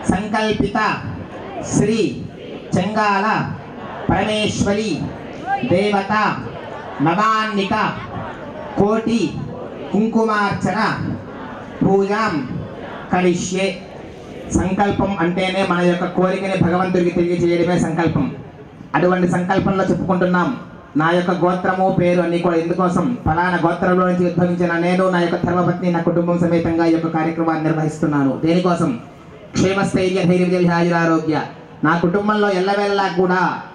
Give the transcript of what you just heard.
సంకల్పిత శ్రీ చెంగాల పరమేశ్వరి దేవత నవాన్నిక కోటి కుంకుమార్చన పూజాం కరిష్యే సంకల్పం అంటేనే మన యొక్క కోరికని భగవంతుడికి తెలియజేయడమే సంకల్పం అటువంటి సంకల్పంలో చెప్పుకుంటున్నాం నా యొక్క గోత్రము పేరు అన్ని కూడా ఎందుకోసం ఫలానా గోత్రంలో నుంచి ఉద్భవించిన నేను నా యొక్క ధర్మపత్ని నా కుటుంబం సమేతంగా ఈ యొక్క కార్యక్రమాన్ని నిర్వహిస్తున్నాను దేనికోసం క్షేమస్థైర్య ధైర్య విజయ ఆరోగ్య నా కుటుంబంలో ఎల్లవేళలా కూడా